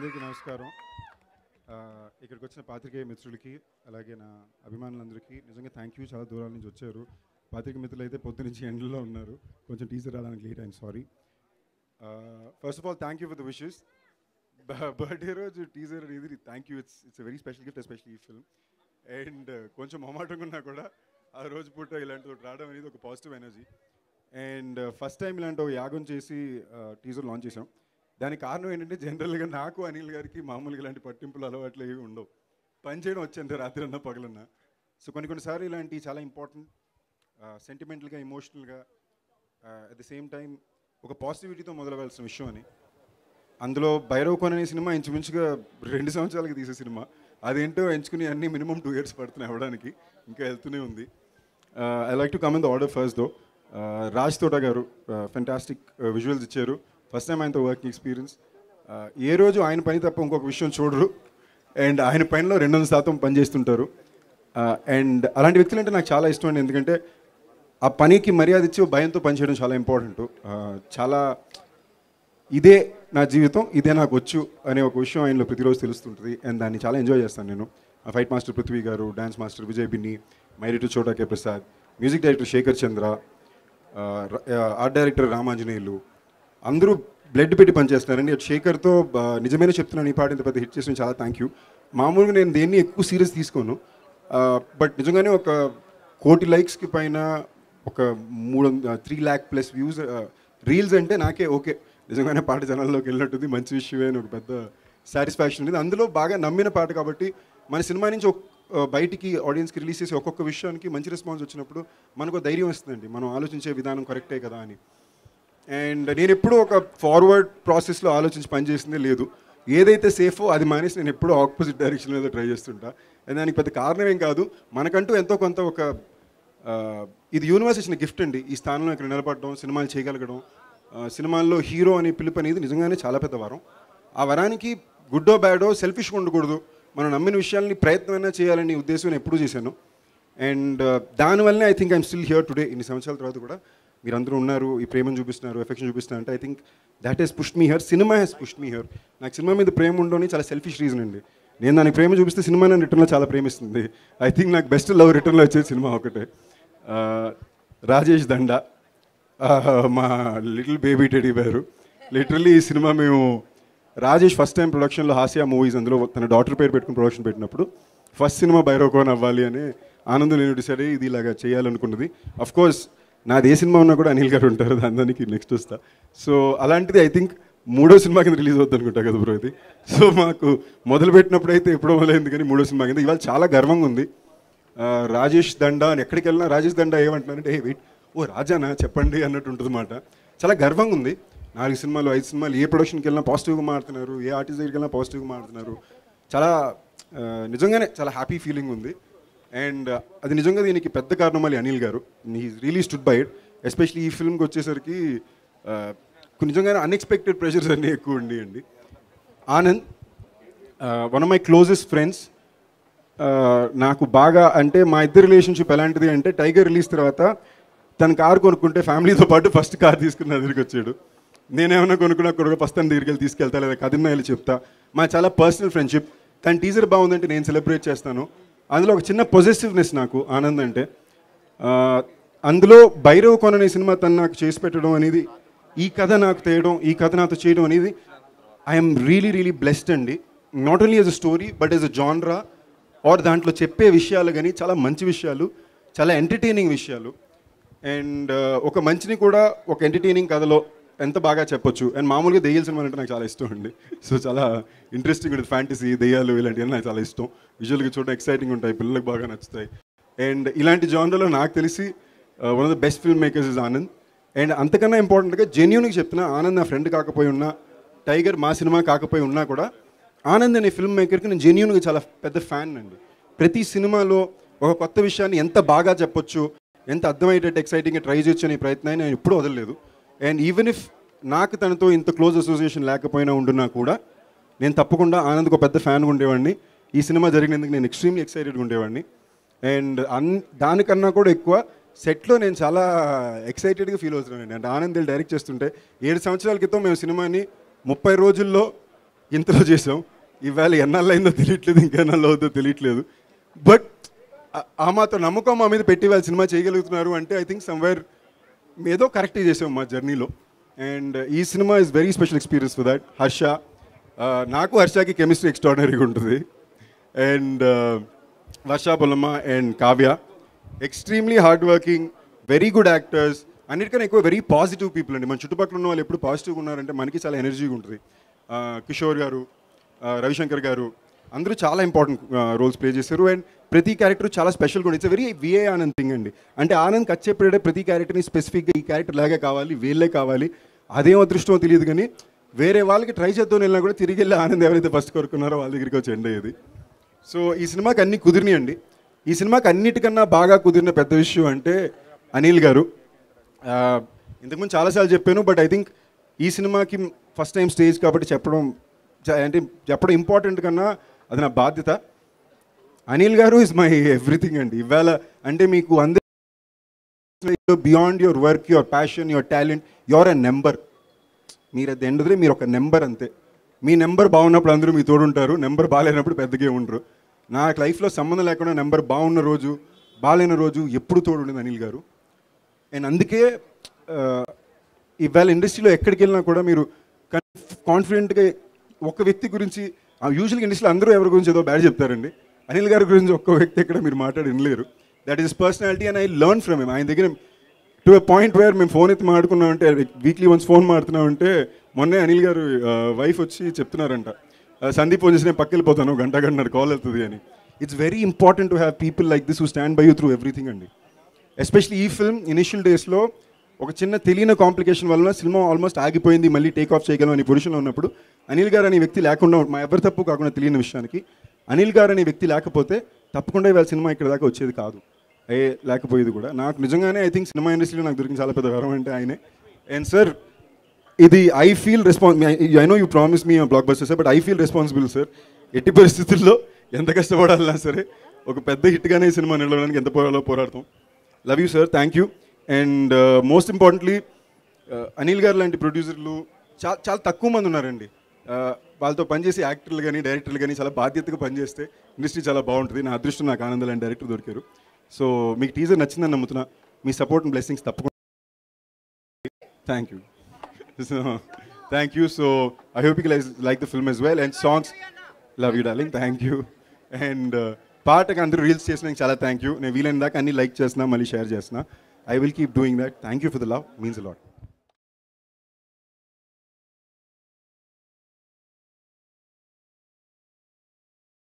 అందరికీ నమస్కారం ఆ, ఇక్కడికి వచ్చిన పాత్రికేయ మిత్రులకి అలాగే నా అభిమానులందరికీ నిజంగా థ్యాంక్ యూ చాలా దూరాల నుంచి వచ్చారు పాత్రిక మిత్రులు అయితే పొద్దు నుంచి ఎండ్లో ఉన్నారు కొంచెం టీజర్ రావడానికి లేట్ అయింది sorry first of all thank you for the wishes birthday రోజు టీజర్ అనేది thank you it's it's very special gift especially ఈ ఫిల్మ్ అండ్ కొంచెం మొమాటంగా ఉన్నా కూడా ఆ రోజు పూట ఇలాంటి ఒకటి రావడం అనేది ఒక positive energy and first time ఇలాంటి ఒక యాగం చేసి టీజర్ లాంచ్ చేసాం దానికి కారణం ఏంటంటే జనరల్గా నాకు అనిల్ గారికి మామూలుగా ఇలాంటి పట్టింపులు అలవాట్లు ఏవి ఉండవు పని చేయడం వచ్చేంత రాత్రి అన్నా పగలన్నా సో కొన్ని కొన్నిసార్లు ఇలాంటి చాలా ఇంపార్టెంట్ సెంటిమెంటల్గా ఎమోషనల్గా అట్ ద సేమ్ టైం ఒక పాజిటివిటీతో మొదలవలసిన విషయం అని అందులో భైరవ్ కోన్ అనే సినిమా ఇంచుమించుగా రెండు సంవత్సరాలకి తీసే సినిమా అదేంటో ఎంచుకుని అన్ని మినిమం టూ ఇయర్స్ పడుతున్నాయి అవ్వడానికి ఇంకా వెళ్తూనే ఉంది I like to come in the order first though Raj Thota garu fantastic visuals ఇచ్చారు ఫస్ట్ టైం ఆయనతో వర్కింగ్ ఎక్స్పీరియన్స్ ఏ రోజు ఆయన పని తప్ప ఇంకొక విషయం చూడరు అండ్ ఆయన పనిలో రెండు వందల శాతం పనిచేస్తుంటారు అండ్ అలాంటి వ్యక్తులు అంటే నాకు చాలా ఇష్టం అండి ఎందుకంటే ఆ పనికి మర్యాద ఇచ్చి భయంతో పనిచేయడం చాలా ఇంపార్టెంట్ చాలా ఇదే నా జీవితం ఇదే నాకు వచ్చు అనే ఒక విషయం ఆయనలో ప్రతిరోజు తెలుస్తుంటుంది అండ్ దాన్ని చాలా ఎంజాయ్ చేస్తాను నేను ఆ fight master Prithvi garu dance master Vijay Binni మైరిటు Chota K Prasad music director Sekhar Chandra ఆ, ర- ఆ, ఆర్ట్ డైరెక్టర్ రామాంజనేయులు అందరూ బ్లడ్ పెట్టి పనిచేస్తున్నారండి అటు శేఖర్తో ఆ, నిజమైన చెప్తున్నాను ఈ పాట ఇంత పెద్ద హిట్ చేసిన చాలా థ్యాంక్ యూ మామూలుగా నేను దేన్ని ఎక్కువ సీరియస్ తీసుకోను బట్ నిజంగానే ఒక కోటి లైక్స్కి పైన ఒక మూడు three lakh plus views reels అంటే నాకే ఓకే నిజంగానే పాట జనాల్లోకి వెళ్ళినట్టుంది మంచి విషయమే అని ఒక పెద్ద సాటిస్ఫాక్షన్ ఉంది అందులో బాగా నమ్మిన పాట కాబట్టి మన సినిమా నుంచి ఒక ఆ, బయటికి ఆడియన్స్కి రిలీజ్ చేసి ఒక్కొక్క విషయానికి మంచి రెస్పాన్స్ వచ్చినప్పుడు మనకు ధైర్యం వస్తుందండి మనం ఆలోచించే విధానం కరెక్టే కదా అని అండ్ నేను ఎప్పుడూ ఒక ఫార్వర్డ్ ప్రాసెస్లో ఆలోచించి పనిచేసిందే లేదు ఏదైతే సేఫో అది మానేసి నేను ఎప్పుడూ ఆపోజిట్ డైరెక్షన్లో ఏదో ట్రై చేస్తుంటా అండ్ దానికి పెద్ద కారణం ఏం కాదు మనకంటూ ఎంతో కొంత ఒక ఆ, ఇది యూనివర్స్ ఇచ్చిన గిఫ్ట్ అండి ఈ స్థానంలో ఇక్కడ నిలబడడం సినిమాలు చేయగలగడం ఆ, సినిమాల్లో హీరో అనే పిలుపు అనేది నిజంగానే చాలా పెద్ద వరం ఆ వరానికి గుడ్డో బ్యాడో సెల్ఫిష్గా ఉండకూడదు మనం నమ్మిన విషయాల్ని ప్రయత్నమైనా చేయాలని ఉద్దేశం నేను ఎప్పుడూ చేశాను అండ్ దానివల్లనే I think I'm still here today ఇన్ని సంవత్సరాల తర్వాత కూడా మీరందరూ ఉన్నారు ఈ ప్రేమను చూపిస్తున్నారు ఎఫెక్షన్ చూపిస్తున్నారు అంటే I think that he's push me here cinema he's push me here నాకు సినిమా మీద ప్రేమ ఉండని చాలా సెల్ఫిష్ రీజన్ అండి నేను దానికి ప్రేమ చూపిస్తే సినిమా నన్ను రిటర్న్లో చాలా ప్రేమిస్తుంది ఐ థింక్ నాకు బెస్ట్ లవ్ రిటర్న్లో వచ్చేది సినిమా ఒకటే ఆ, రాజేష్ దండా ఆ, మా little baby teddy bear literally ఈ సినిమా మేము రాజేష్ ఫస్ట్ టైం ప్రొడక్షన్లో హాసియా మూవీస్ అందులో తన డాటర్ పేరు పెట్టుకుని ప్రొడక్షన్ పెట్టినప్పుడు ఫస్ట్ సినిమా బైరోకోన్ అవ్వాలి అని ఆనందం నేను డిసైడ్ అయ్యి ఇది ఇలాగా చేయాలనుకున్నది అఫ్ కోర్స్ నాది ఏ సినిమా ఉన్నా కూడా అనిల్ గారు ఉంటారు దాని దానికి నెక్స్ట్ వస్తా సో అలాంటిది ఐ థింక్ మూడో సినిమా కింద రిలీజ్ అవుతుంది అనుకుంటా కదా బ్రో ఇది సో మాకు మొదలు పెట్టినప్పుడు అయితే ఎప్పుడో మొదలైంది కానీ మూడో సినిమా కింద ఇవాళ చాలా గర్వంగా ఉంది ఆ, రాజేష్ దండా అని ఎక్కడికి వెళ్ళినా రాజేష్ దండా ఏమంటున్నారంటే ఏ వెయిట్ ఓ రాజానా చెప్పండి అన్నట్టు ఉంటుంది మాట చాలా గర్వంగా ఉంది నాలుగు సినిమాలు ఐదు సినిమాలు ఏ ప్రొడక్షన్కి వెళ్ళినా పాజిటివ్గా మాడుతున్నారు ఏ ఆర్టిస్ట్ దగ్గరికి వెళ్ళినా పాజిటివ్గా మాడుతున్నారు చాలా ఆ, నిజంగానే చాలా హ్యాపీ ఫీలింగ్ ఉంది అండ్ అది నిజంగా దీనికి పెద్ద కారణం మళ్ళీ అనిల్ గారు he really stood by it especially ఈ ఫిల్మ్కి వచ్చేసరికి ఆ, కొన్ని నిజంగానే అన్ఎక్స్పెక్టెడ్ ప్రెషర్స్ అన్నీ ఎక్కువ ఉండి Anand one of my closest friends నాకు బాగా అంటే మా ఇద్దరు రిలేషన్షిప్ ఎలాంటిది అంటే టైగర్ రిలీజ్ తర్వాత తన కార్ కొనుక్కుంటే ఫ్యామిలీతో పాటు ఫస్ట్ కార్ తీసుకుని నా దగ్గరికి వచ్చాడు నేనేమన్నా కొనుక్కున్నా కొడుకు ఫస్ట్ తన దగ్గరికి వెళ్ళి తీసుకెళ్తా లేదా కదిన్నా వెళ్ళి చెప్తా మా చాలా పర్సనల్ ఫ్రెండ్షిప్ తన టీజర్ బాగుందంటే నేను సెలబ్రేట్ చేస్తాను అందులో ఒక చిన్న పొజెసివ్నెస్ నాకు ఆనంద్ అంటే ఆ, అందులో భైరవ్ కోన్ అనే సినిమా తను నాకు చేసి పెట్టడం అనేది ఈ కథ నాకు తేయడం ఈ కథ నాతో చేయడం అనేది ఐఎమ్ రియలీ రియలీ బ్లెస్డ్ అండి not only as a story but as a genre or దాంట్లో చెప్పే విషయాలు కానీ చాలా మంచి విషయాలు చాలా ఎంటర్టైనింగ్ విషయాలు అండ్ ఒక మంచిని కూడా ఒక ఎంటర్టైనింగ్ కథలో ఎంత బాగా చెప్పొచ్చు అండ్ మామూలుగా దెయ్యాల సినిమా అంటే నాకు చాలా ఇష్టం అండి సో చాలా ఇంట్రెస్టింగ్ ఉంటుంది ఫ్యాంటసీ దెయ్యాలు ఇలాంటివన్నీ నాకు చాలా ఇష్టం విజువల్గా చూడడం ఎక్సైటింగ్ ఉంటాయి పిల్లలకు బాగా నచ్చుతాయి అండ్ ఇలాంటి జానర్లో నాకు తెలిసి one of the best film makers is Anand and అంతకన్నా ఇంపార్టెంట్గా జెన్యున్గా చెప్తున్నా ఆనంద్ నా ఫ్రెండ్ కాకపోయి ఉన్నా టైగర్ మా సినిమా కాకపోయి ఉన్నా కూడా ఆనంద్ అనే ఫిల్మ్ మేకర్కి నేను జెన్యున్గా చాలా పెద్ద ఫ్యాన్ అండి ప్రతి సినిమాలో ఒక కొత్త విషయాన్ని ఎంత బాగా చెప్పొచ్చు ఎంత అర్థమయ్యేటట్టు ఎక్సైటింగ్గా ట్రై చేయొచ్చు అనే ప్రయత్నాన్ని నేను ఎప్పుడూ వదలలేదు అండ్ ఈవెన్ ఇఫ్ నాకు తనతో ఇంత క్లోజ్ అసోసియేషన్ లేకపోయినా ఉండున్నా కూడా నేను తప్పకుండా ఆనంద్కి ఒక పెద్ద ఫ్యాన్గా ఉండేవాడిని ఈ సినిమా జరిగినందుకు నేను ఎక్స్ట్రీమ్లీ ఎక్సైటెడ్గా ఉండేవాడిని అండ్ అన్ దానికన్నా కూడా ఎక్కువ సెట్లో నేను చాలా ఎక్సైటెడ్గా ఫీల్ అవుతున్నానండి అంటే ఆనంద్ డైరెక్ట్ చేస్తుంటే ఏడు సంవత్సరాల క్రితం మేము సినిమాని ముప్పై రోజుల్లో ఇంతలో చేసాం ఇవాళ ఎన్నాళ్ళు అయిందో తెలియట్లేదు ఇంకా ఎన్నాళ్ళు అవుతుందో తెలియట్లేదు బట్ ఆ మాత్రం నమ్మకం మా మీద పెట్టి వాళ్ళ సినిమా చేయగలుగుతున్నారు అంటే ఐ థింక్ సమ్వేర్ ఏదో కరెక్ట్ చేసాం మా జర్నీలో అండ్ ఈ cinema is very special experience for that Harsha ఆ, నాకు హర్షకి కెమిస్ట్రీ ఎక్స్ట్రాడినరీగా ఉంటుంది అండ్ వర్ష బొలమ్మ అండ్ కావ్య ఎక్స్ట్రీమ్లీ hard working very good actors అన్నిటికన్నా ఎక్కువ వెరీ పాజిటివ్ పీపుల్ అండి మన చుట్టుపక్కల ఉన్న వాళ్ళు ఎప్పుడు పాజిటివ్గా ఉన్నారంటే మనకి చాలా ఎనర్జీగా ఉంటుంది ఆ, కిషోర్ గారు ఆ, రవిశంకర్ గారు అందరూ చాలా ఇంపార్టెంట్ రోల్స్ ప్లే చేశారు అండ్ ప్రతి క్యారెక్టర్ చాలా స్పెషల్గా ఉంది ఇట్స్ వెరీ విఏ ఆనంద్ థింగ్ అండి అంటే ఆనంద్ వచ్చేప్పుడే ప్రతి క్యారెక్టర్ని స్పెసిఫిక్గా ఈ క్యారెక్టర్ లాగే కావాలి వీళ్ళే కావాలి అదేం అదృష్టమో తెలియదు కానీ వేరే వాళ్ళకి ట్రై చేద్దాం వెళ్ళినా కూడా తిరిగి వెళ్ళి ఆనంద్ ఎవరైతే ఫస్ట్ కోరుకున్నారో వాళ్ళ దగ్గరికి వచ్చి ఎండ్ అయ్యేది సో ఈ సినిమాకి అన్ని కుదిరినాయండి ఈ సినిమాకి అన్నిటికన్నా బాగా కుదిరిన పెద్ద విషయం అంటే అనిల్ గారు ఆ, ఇంతకుముందు చాలాసార్లు చెప్పాను బట్ ఐ థింక్ ఈ సినిమాకి ఫస్ట్ టైం స్టేజ్ కాబట్టి చెప్పడం చ- అంటే చెప్పడం ఇంపార్టెంట్ కన్నా అది నా బాధ్యత అనిల్ గారు ఇస్ మై ఎవ్రీథింగ్ అండి ఇవాళ అంటే మీకు అందరూ beyond your work your passion your talent your uh number మీరు at the end of the day మీరు ఒక నెంబర్ అంతే మీ నెంబర్ బాగున్నప్పుడు అందరూ మీ తోడుంటారు నెంబర్ బాగాలేనప్పుడు పెద్దగా ఉండరు నాకు లైఫ్లో సంబంధం లేకుండా నెంబర్ బాగున్న రోజు బాగాలేని రోజు ఎప్పుడు తోడుండేది అనిల్ గారు అండ్ అందుకే ఆ, ఇవాళ ఇండస్ట్రీలో ఎక్కడికి వెళ్ళినా కూడా మీరు కాన్ఫిడెంట్గా ఒక వ్యక్తి గురించి యూజువల్గా ఇండస్ట్రీలో అందరూ ఎవరి గురించి ఏదో బ్యాడ్ చెప్తారండి అనిల్ గారి గురించి ఒక్క వ్యక్తి ఎక్కడ మీరు మాట్లాడి వినలేరు that is personality and I learn from him ఆయన దగ్గర టు ఎ పాయింట్ వేర్ మేము ఫోన్ ఎత్తి మాట్లాడుకున్నామంటే వీక్లీ వన్స్ ఫోన్ మాడుతున్నామంటే మొన్నే అనిల్ గారు వైఫ్ వచ్చి చెప్తున్నారంట "ఆ, సందీప్ ఫోన్ చేసి నేను పక్క వెళ్ళిపోతాను గంట గంటన్నర కాల్ అవుతుంది అని it's very important to have people like this who stand by you through everything అండి ఎస్పెషల్లీ ఈ ఫిల్మ్ ఇనిషియల్ డేస్లో ఒక చిన్న తెలియని కాంప్లికేషన్ వలన సినిమా ఆల్మోస్ట్ ఆగిపోయింది మళ్ళీ టేక్ ఆఫ్ చేయగలం అనే పొజిషన్లో ఉన్నప్పుడు అనిల్ గారు అనే వ్యక్తి లేకుండా మా ఎవరి తప్పు కాకుండా తెలియని విషయానికి అనిల్ గారు అనే వ్యక్తి లేకపోతే తప్పకుండా ఇవాళ సినిమా ఇక్కడ దాకా వచ్చేది కాదు ఏ లేకపోయేది కూడా నాకు నిజంగానే ఐ థింక్ సినిమా ఇండస్ట్రీలో నాకు దొరికిన చాలా పెద్ద వరం అంటే ఆయనే అండ్ సార్ ఇది I feel response I know you promise me blockbuster sir but I feel responsible sir ఎట్టి పరిస్థితుల్లో ఎంత కష్టపడాలన్నా సరే ఒక పెద్ద హిట్గానే ఈ సినిమా నిలవడానికి ఎంత పోరాలో పోరాడతాం love you sir thank you and most importantly Anil గారు లాంటి ప్రొడ్యూసర్లు చాలా చాలా తక్కువ మంది ఉన్నారండి Uh, వాళ్ళతో పనిచేసే యాక్టర్లు కానీ డైరెక్టర్లు కానీ చాలా బాధ్యతగా పనిచేస్తే ఇండస్ట్రీ చాలా బాగుంటుంది నా అదృష్టం నాకు ఆనందం లాంటి డైరెక్టర్ దొరికారు సో మీకు టీజర్ నచ్చిందని నమ్ముతున్నా మీ సపోర్ట్ అండ్ బ్లెస్సింగ్స్ తప్పకుండా thank you so thank you so I hope you like the film as well and songs love you darling thank you and పాటకి అందరూ రీల్స్ చేసినందుకు చాలా థ్యాంక్ యూ నేను వీలైన దాకా అన్ని లైక్ చేస్తున్నా మళ్ళీ షేర్ చేస్తున్నా I will keep doing that thank you for the love means lot